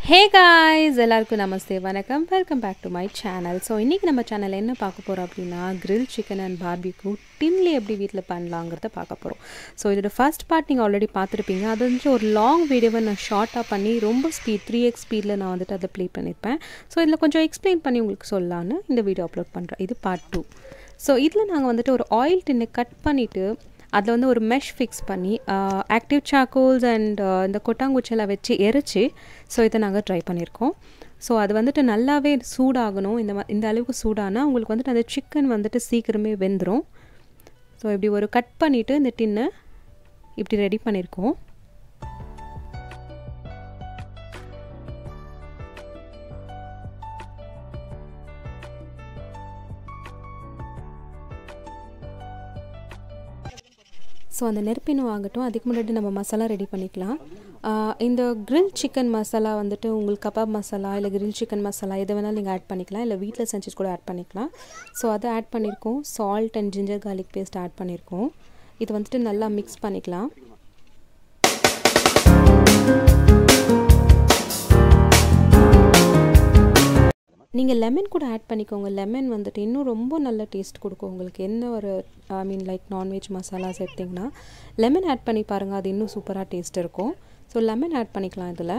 Hey guys எல்லாருக்கும் நமஸ்தே வணக்கம் welcome back to my channel so இன்றைக்கி நம்ம சேனல் என்ன பார்க்க போகிறோம் அப்படின்னா grill சிக்கன் அண்ட் பார்பிக்யூ டின்ல எப்படி வீட்டில் பண்ணலாங்கிறத பார்க்க போகிறோம் ஸோ இதோட ஃபர்ஸ்ட் பார்ட் நீங்கள் ஆல்ரெடி பார்த்துருப்பீங்க அது வந்து ஒரு லாங் வீடியோவை நான் ஷார்ட்டாக பண்ணி ரொம்ப ஸ்பீட் த்ரீ எக்ஸ் ஸ்பீடில் நான் வந்துட்டு அதை ப்ளே பண்ணியிருப்பேன் ஸோ இதில் கொஞ்சம் எக்ஸ்பிளைன் பண்ணி உங்களுக்கு சொல்லலான்னு இந்த வீடியோ அப்லோட் பண்ணுறேன் இது பார்ட் டூ ஸோ இதில் நாங்கள் வந்துட்டு ஒரு ஆயில் டின்னை கட் பண்ணிவிட்டு அதில் வந்து ஒரு மெஷ் ஃபிக்ஸ் பண்ணி ஆக்டிவ் சாக்கோல்ஸ் அண்ட் இந்த கொட்டாங்குச்செல்லாம் வச்சு எரிச்சு ஸோ இதை நாங்கள் ட்ரை பண்ணியிருக்கோம் ஸோ அது வந்துட்டு நல்லாவே சூடாகணும் இந்த மா இந்த அளவுக்கு சூடானா உங்களுக்கு வந்துட்டு அந்த சிக்கன் வந்துட்டு சீக்கிரமே வெந்துடும் ஸோ இப்படி ஒரு கட் பண்ணிவிட்டு இந்த டின்னை இப்படி ரெடி பண்ணியிருக்கோம் ஸோ அந்த நெருப்பின்னு வாங்கட்டும் அதுக்கு முன்னாடி நம்ம மசாலா ரெடி பண்ணிக்கலாம் இந்த கிரில் சிக்கன் மசாலா வந்துட்டு உங்களுக்கு கபாப் மசாலா இல்லை கிரில் சிக்கன் மசாலா எது வேணாலும் நீங்கள் ஆட் பண்ணிக்கலாம் இல்லை வீட்டில் செஞ்சு கூட ஆட் பண்ணிக்கலாம் ஸோ அதை ஆட் பண்ணியிருக்கோம் salt and ginger garlic paste add பண்ணியிருக்கோம் இது வந்துட்டு நல்லா மிக்ஸ் பண்ணிக்கலாம் நீங்கள் லெமன் கூட ஆட் பண்ணிக்கோங்க லெமன் வந்துட்டு இன்னும் ரொம்ப நல்ல டேஸ்ட் கொடுக்கும் உங்களுக்கு என்ன ஒரு ஐ மீன் லைக் நான்வெஜ் மசாலாஸ் எடுத்திங்கன்னா லெமன் ஆட் பண்ணி பாருங்கள் அது இன்னும் சூப்பராக டேஸ்ட் இருக்கும் ஸோ லெமன் ஆட் பண்ணிக்கலாம் இதில்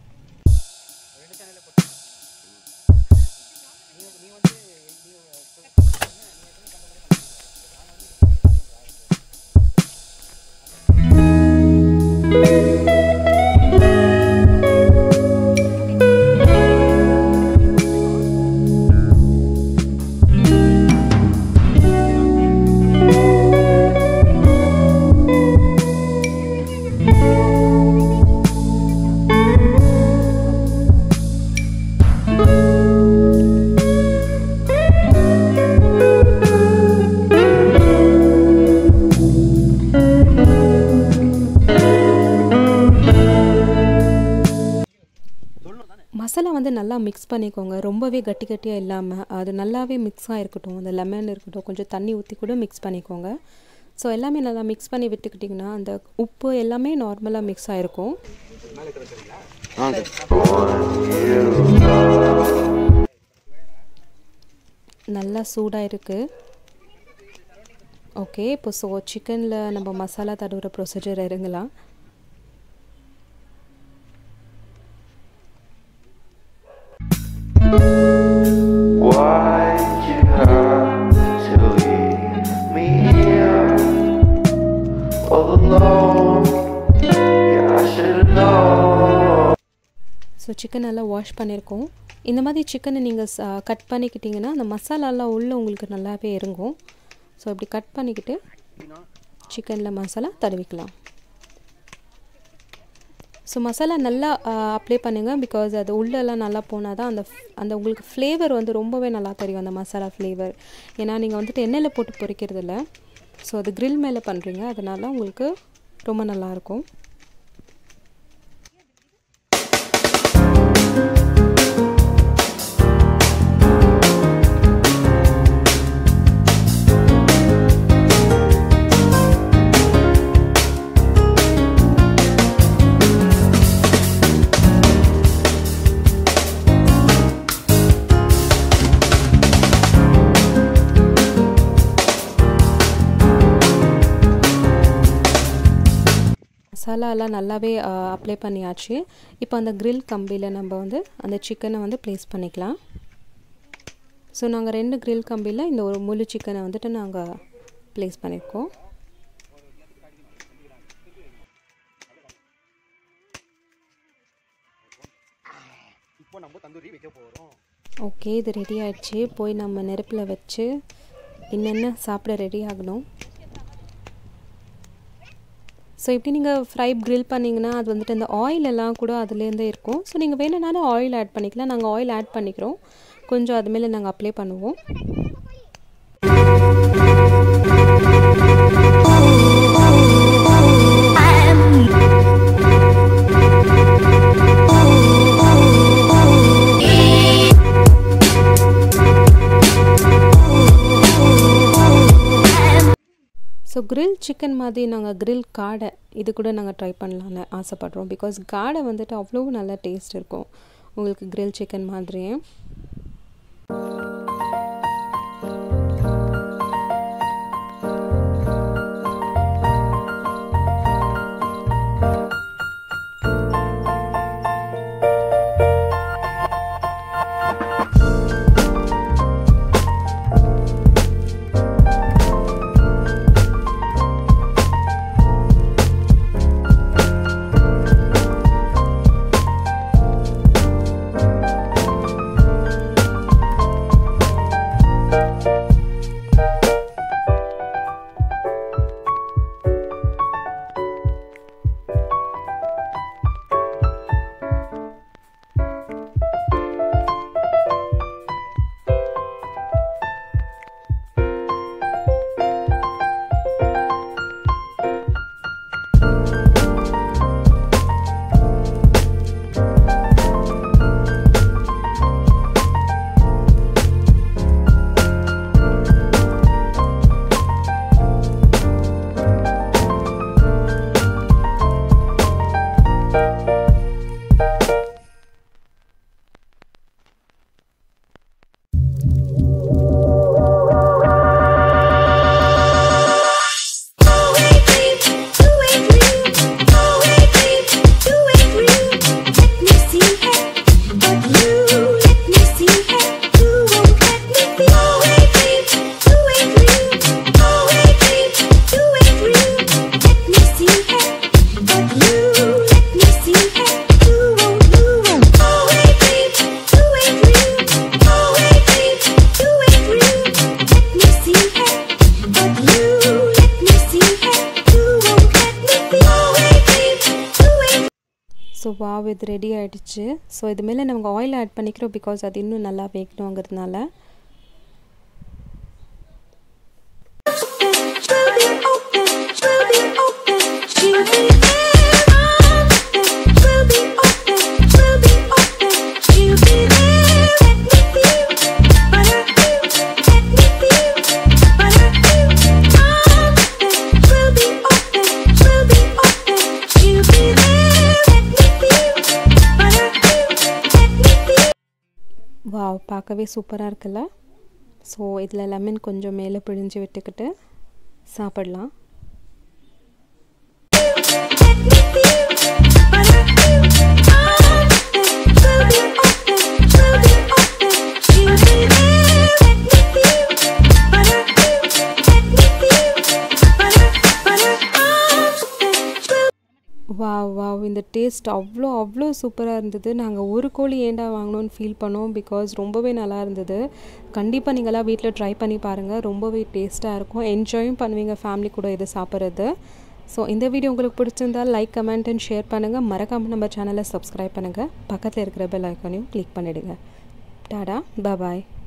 மசாலா வந்து நல்லா மிக்ஸ் பண்ணிக்கோங்க ரொம்பவே கட்டி கட்டியாக இல்லாமல் அது நல்லாவே மிக்ஸாக இருக்கட்டும் அந்த லெமன் இருக்கட்டும் கொஞ்சம் தண்ணி ஊற்றி கூட மிக்ஸ் பண்ணிக்கோங்க ஸோ எல்லாமே நல்லா மிக்ஸ் பண்ணி விட்டுக்கிட்டிங்கன்னா அந்த உப்பு எல்லாமே நார்மலாக மிக்ஸ் ஆகிருக்கும் நல்லா சூடாக இருக்குது ஓகே இப்போ ஸோ சிக்கனில் நம்ம மசாலா தடவுற ப்ரொசீஜர் இறங்கலாம் Why did you have to leave me here all alone? Yeah, I should've known. So chicken நல்லா வாஷ் பண்ணியிருக்கோம் இந்த மாதிரி சிக்கனை நீங்கள் கட் பண்ணிக்கிட்டிங்கன்னா அந்த மசாலாலாம் உள்ளே உங்களுக்கு நல்லாவே இறங்கும் ஸோ இப்படி கட் பண்ணிக்கிட்டு சிக்கனில் மசாலா தடவிக்கலாம் ஸோ மசாலா நல்லா அப்ளை பண்ணுங்கள் பிகாஸ் அது உள்ளெல்லாம் நல்லா போனால் தான் அந்த அந்த உங்களுக்கு ஃப்ளேவர் வந்து ரொம்பவே நல்லா தெரியும் அந்த மசாலா ஃப்ளேவர் ஏன்னா நீங்கள் வந்துட்டு எண்ணெயில் போட்டு பொரிக்கிறதில்ல ஸோ அது grill மேலே பண்ணுறீங்க அதனால் உங்களுக்கு ரொம்ப நல்லாயிருக்கும் மசாலாலாம் நல்லாவே அப்ளை பண்ணியாச்சு இப்போ அந்த grill கம்பியில் நம்ம வந்து அந்த சிக்கனை வந்து ப்ளேஸ் பண்ணிக்கலாம் ஸோ நாங்கள் ரெண்டு grill கம்பியில் இந்த ஒரு முழு சிக்கனை வந்துட்டு நாங்கள் ப்ளேஸ் பண்ணியிருக்கோம் இப்போ நம்ம தந்தூரி வைக்க போகிறோம் ஓகே இது ரெடி ஆயிடுச்சு போய் நம்ம நெருப்பில் வச்சு என்னென்ன சாப்பிட ரெடி ஆகணும் ஸோ இப்படி நீங்கள் ஃப்ரை grill பண்ணிங்கன்னா அது வந்துட்டு இந்த ஆயில் எல்லாம் கூட அதுலேருந்தே இருக்கும் ஸோ நீங்கள் வேணும்னாலும் ஆயில் ஆட் பண்ணிக்கலாம் நாங்கள் ஆயில் ஆட் பண்ணிக்கிறோம் கொஞ்சம் அது மேலே நாங்கள் அப்ளை பண்ணுவோம் ஸோ grill சிக்கன் மாதிரி நாங்கள் grill காடை இது கூட நாங்கள் ட்ரை பண்ணலான்னு ஆசைப்பட்றோம் பிகாஸ் காடை வந்துட்டு அவ்வளோ நல்ல டேஸ்ட் இருக்கும் உங்களுக்கு grill சிக்கன் மாதிரியே ஸோ வாவ் இது ரெடி ஆகிடுச்சு ஸோ இது மேலே நமக்கு ஆயில் ஆட் பண்ணிக்கிறோம் பிகாஸ் அது இன்னும் நல்லா வேகணுங்கிறதுனால வாவ் பார்க்கவே சூப்பராக இருக்குல்ல ஸோ இதில் லெமன் கொஞ்சம் மேலே பிழிஞ்சு விட்டுக்கிட்டு சாப்பிடலாம் வாவ் வாவ் இந்த டேஸ்ட் அவ்வளோ அவ்வளோ சூப்பராக இருந்தது நாங்கள் ஒரு கோழி ஏண்டா வாங்கினோன்னு ஃபீல் பண்ணோம் பிகாஸ் ரொம்பவே நல்லா இருந்தது கண்டிப்பாக நீங்களாம் வீட்டில் ட்ரை பண்ணி பாருங்கள் ரொம்பவே டேஸ்ட்டாக இருக்கும் என்ஜாயும் பண்ணுவீங்க ஃபேமிலி கூட இது சாப்பிட்றது ஸோ இந்த வீடியோ உங்களுக்கு பிடிச்சிருந்தால் லைக் கமெண்ட் அண்ட் ஷேர் பண்ணுங்கள் மறக்காமல் நம்ம சேனலை சப்ஸ்கிரைப் பண்ணுங்கள் பக்கத்தில் இருக்கிற பெல் ஐக்கானையும் கிளிக் பண்ணிவிடுங்க டாடா பாய்